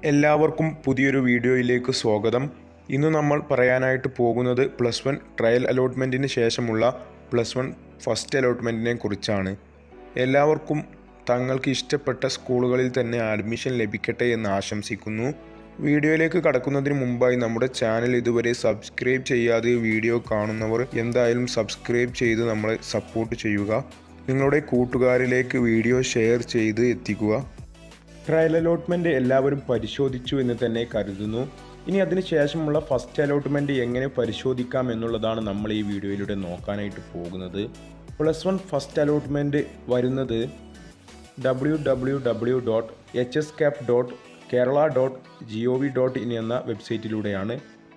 എല്ലാവർക്കും പുതിയൊരു വീഡിയോയിലേക്ക് സ്വാഗതം ഇന്ന് നമ്മൾ പറയാനായിട്ട് പോകുന്നത് പ്ലസ് വൺ ട്രയൽ അലോട്ട്മെൻറ്റിന് ശേഷമുള്ള പ്ലസ് വൺ ഫസ്റ്റ് അലോട്ട്മെൻറ്റിനെ കുറിച്ചാണ് എല്ലാവർക്കും തങ്ങൾക്ക് ഇഷ്ടപ്പെട്ട സ്കൂളുകളിൽ തന്നെ അഡ്മിഷൻ ലഭിക്കട്ടെ എന്ന് ആശംസിക്കുന്നു വീഡിയോയിലേക്ക് കടക്കുന്നതിന് മുമ്പായി നമ്മുടെ ചാനൽ ഇതുവരെ സബ്സ്ക്രൈബ് ചെയ്യാതെ വീഡിയോ കാണുന്നവർ എന്തായാലും സബ്സ്ക്രൈബ് ചെയ്ത് നമ്മളെ സപ്പോർട്ട് ചെയ്യുക നിങ്ങളുടെ കൂട്ടുകാരിലേക്ക് വീഡിയോ ഷെയർ ചെയ്ത് എത്തിക്കുക ട്രയൽ അലോട്ട്മെൻറ്റ് എല്ലാവരും പരിശോധിച്ചു എന്ന് തന്നെ കരുതുന്നു ഇനി അതിന് ശേഷമുള്ള ഫസ്റ്റ് അലോട്ട്മെൻറ്റ് എങ്ങനെ പരിശോധിക്കാം എന്നുള്ളതാണ് നമ്മൾ ഈ വീഡിയോയിലൂടെ നോക്കാനായിട്ട് പോകുന്നത് പ്ലസ് വൺ ഫസ്റ്റ് അലോട്ട്മെൻറ്റ് വരുന്നത് W W W dot H S cap dot Kerala dot G O V dot in എന്ന വെബ്സൈറ്റിലൂടെയാണ്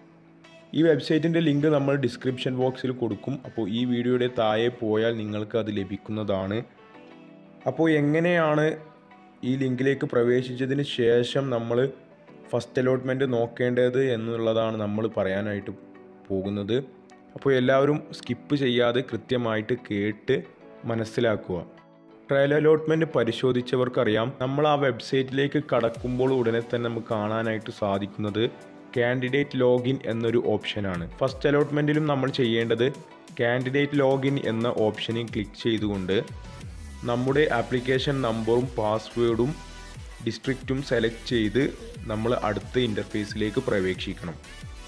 ഈ വെബ്സൈറ്റിൻ്റെ ലിങ്ക് നമ്മൾ ഡിസ്ക്രിപ്ഷൻ ബോക്സിൽ കൊടുക്കും അപ്പോൾ ഈ വീഡിയോയുടെ താഴെ പോയാൽ നിങ്ങൾക്ക് അത് ലഭിക്കുന്നതാണ് അപ്പോൾ എങ്ങനെയാണ് ഈ ലിങ്കിലേക്ക് പ്രവേശിച്ചതിന് ശേഷം നമ്മൾ ഫസ്റ്റ് അലോട്ട്മെൻറ്റ് നോക്കേണ്ടത് എന്നുള്ളതാണ് നമ്മൾ പറയാനായിട്ട് പോകുന്നത് അപ്പോൾ എല്ലാവരും സ്കിപ്പ് ചെയ്യാതെ കൃത്യമായിട്ട് കേട്ട് മനസ്സിലാക്കുക ട്രയൽ അലോട്ട്മെൻറ്റ് പരിശോധിച്ചവർക്കറിയാം നമ്മൾ ആ വെബ്സൈറ്റിലേക്ക് കടക്കുമ്പോൾ ഉടനെ തന്നെ നമുക്ക് കാണാനായിട്ട് സാധിക്കുന്നത് കാൻഡിഡേറ്റ് ലോഗിൻ എന്നൊരു ഓപ്ഷനാണ് ഫസ്റ്റ് അലോട്ട്മെൻറ്റിലും നമ്മൾ ചെയ്യേണ്ടത് കാൻഡിഡേറ്റ് ലോഗിൻ എന്ന ഓപ്ഷനിൽ ക്ലിക്ക് ചെയ്തുകൊണ്ട് നമ്മുടെ ആപ്ലിക്കേഷൻ നമ്പറും പാസ്വേഡും ഡിസ്ട്രിക്റ്റും സെലക്ട് ചെയ്ത് നമ്മൾ അടുത്ത ഇൻ്റർഫേസിലേക്ക് പ്രവേശിക്കണം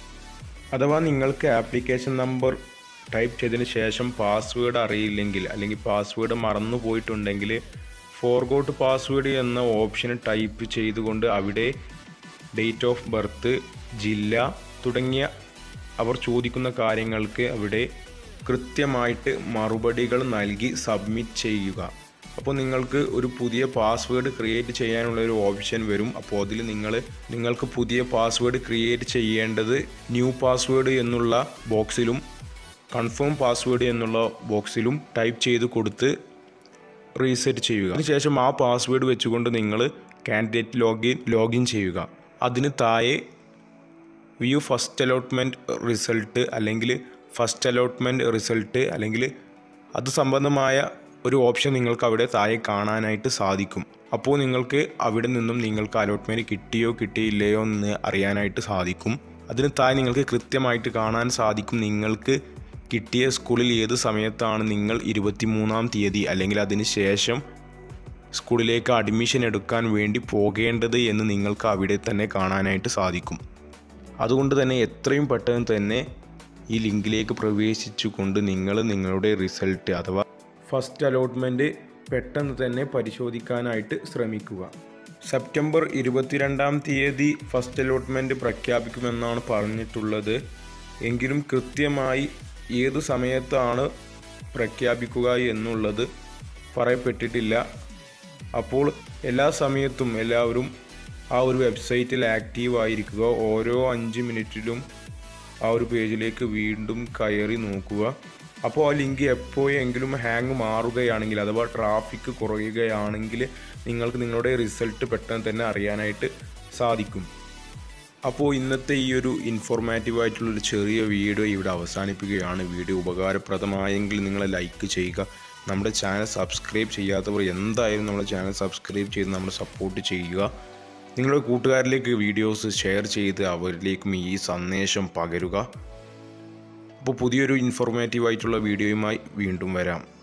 അഥവാ നിങ്ങൾക്ക് ആപ്ലിക്കേഷൻ നമ്പർ ടൈപ്പ് ചെയ്തതിന് ശേഷം പാസ്വേഡ് അറിയില്ലെങ്കിൽ അല്ലെങ്കിൽ പാസ്വേഡ് മറന്നു പോയിട്ടുണ്ടെങ്കിൽ ഫോർഗോട്ട് പാസ്വേഡ് എന്ന ഓപ്ഷൻ ടൈപ്പ് ചെയ്തുകൊണ്ട് അവിടെ ഡേറ്റ് ഓഫ് ബർത്ത് ജില്ല തുടങ്ങിയ അവർ ചോദിക്കുന്ന കാര്യങ്ങൾക്ക് അവിടെ കൃത്യമായിട്ട് മറുപടികൾ നൽകി സബ്മിറ്റ് ചെയ്യുക അപ്പോൾ നിങ്ങൾക്ക് ഒരു പുതിയ പാസ്വേഡ് ക്രിയേറ്റ് ചെയ്യാനുള്ള ഒരു ഓപ്ഷൻ വരും അപ്പോൾ അതിൽ നിങ്ങൾ നിങ്ങൾക്ക് പുതിയ പാസ്വേഡ് ക്രിയേറ്റ് ചെയ്യേണ്ടത് ന്യൂ പാസ്വേഡ് എന്നുള്ള ബോക്സിലും കൺഫേം പാസ്വേഡ് എന്നുള്ള ബോക്സിലും ടൈപ്പ് ചെയ്ത് കൊടുത്ത് റീസെറ്റ് ചെയ്യുക അതിനുശേഷം ആ പാസ്വേഡ് വെച്ചുകൊണ്ട് നിങ്ങൾ കാൻഡിഡേറ്റ് ലോഗിൻ ലോഗിൻ ചെയ്യുക അതിന് താഴെ വ്യൂ ഫസ്റ്റ് അലോട്ട്മെൻറ്റ് റിസൾട്ട് അല്ലെങ്കിൽ ഫസ്റ്റ് അലോട്ട്മെൻറ്റ് റിസൾട്ട് അല്ലെങ്കിൽ അത് സംബന്ധമായ ഒരു ഓപ്ഷൻ നിങ്ങൾക്ക് അവിടെ താഴെ കാണാനായിട്ട് സാധിക്കും അപ്പോൾ നിങ്ങൾക്ക് അവിടെ നിന്നും നിങ്ങൾക്ക് അലോട്ട്മെൻറ്റ് കിട്ടിയോ കിട്ടിയില്ലയോ എന്ന് അറിയാനായിട്ട് സാധിക്കും അതിന് താഴെ നിങ്ങൾക്ക് കൃത്യമായിട്ട് കാണാൻ സാധിക്കും നിങ്ങൾക്ക് കിട്ടിയ സ്കൂളിൽ ഏത് സമയത്താണ് നിങ്ങൾ ഇരുപത്തിമൂന്നാം തീയതി അല്ലെങ്കിൽ അതിന് ശേഷം സ്കൂളിലേക്ക് അഡ്മിഷൻ എടുക്കാൻ വേണ്ടി പോകേണ്ടത് എന്ന് നിങ്ങൾക്ക് അവിടെ തന്നെ കാണാനായിട്ട് സാധിക്കും അതുകൊണ്ട് തന്നെ എത്രയും പെട്ടെന്ന് തന്നെ ഈ ലിങ്കിലേക്ക് പ്രവേശിച്ചുകൊണ്ട് നിങ്ങൾ നിങ്ങളുടെ റിസൾട്ട് അഥവാ ഫസ്റ്റ് അലോട്ട്മെൻറ്റ് പെട്ടെന്ന് തന്നെ പരിശോധിക്കാനായിട്ട് ശ്രമിക്കുക സെപ്റ്റംബർ ഇരുപത്തിരണ്ടാം തീയതി ഫസ്റ്റ് അലോട്ട്മെൻറ്റ് പ്രഖ്യാപിക്കുമെന്നാണ് പറഞ്ഞിട്ടുള്ളത് എങ്കിലും കൃത്യമായി ഏത് സമയത്താണ് പ്രഖ്യാപിക്കുക എന്നുള്ളത് പറയപ്പെട്ടിട്ടില്ല അപ്പോൾ എല്ലാ സമയത്തും എല്ലാവരും ആ ഒരു വെബ്സൈറ്റിൽ ആക്റ്റീവ് ആയിരിക്കുക ഓരോ അഞ്ച് മിനിറ്റിലും ആ ഒരു പേജിലേക്ക് വീണ്ടും കയറി നോക്കുക അപ്പോൾ ആ ലിങ്ക് എപ്പോഴെങ്കിലും ഹാങ് മാറുകയാണെങ്കിൽ അഥവാ ട്രാഫിക് കുറയുകയാണെങ്കിൽ നിങ്ങൾക്ക് നിങ്ങളുടെ റിസൾട്ട് പെട്ടെന്ന് തന്നെ അറിയാനായിട്ട് സാധിക്കും അപ്പോൾ ഇന്നത്തെ ഈ ഒരു ഇൻഫോർമാറ്റീവ് ആയിട്ടുള്ളൊരു ചെറിയ വീഡിയോ ഇവിടെ അവസാനിപ്പിക്കുകയാണ് വീഡിയോ ഉപകാരപ്രദമായെങ്കിൽ നിങ്ങൾ ലൈക്ക് ചെയ്യുക നമ്മുടെ ചാനൽ സബ്സ്ക്രൈബ് ചെയ്യാത്തവർ എന്തായാലും നമ്മുടെ ചാനൽ സബ്സ്ക്രൈബ് ചെയ്ത് നമ്മളെ സപ്പോർട്ട് ചെയ്യുക നിങ്ങളുടെ കൂട്ടുകാരിലേക്ക് വീഡിയോസ് ഷെയർ ചെയ്ത് അവരിലേക്കും ഈ സന്ദേശം പകരുക അപ്പോൾ പുതിയൊരു ഇൻഫോർമേറ്റീവ് ആയിട്ടുള്ള വീഡിയോയുമായി വീണ്ടും വരാം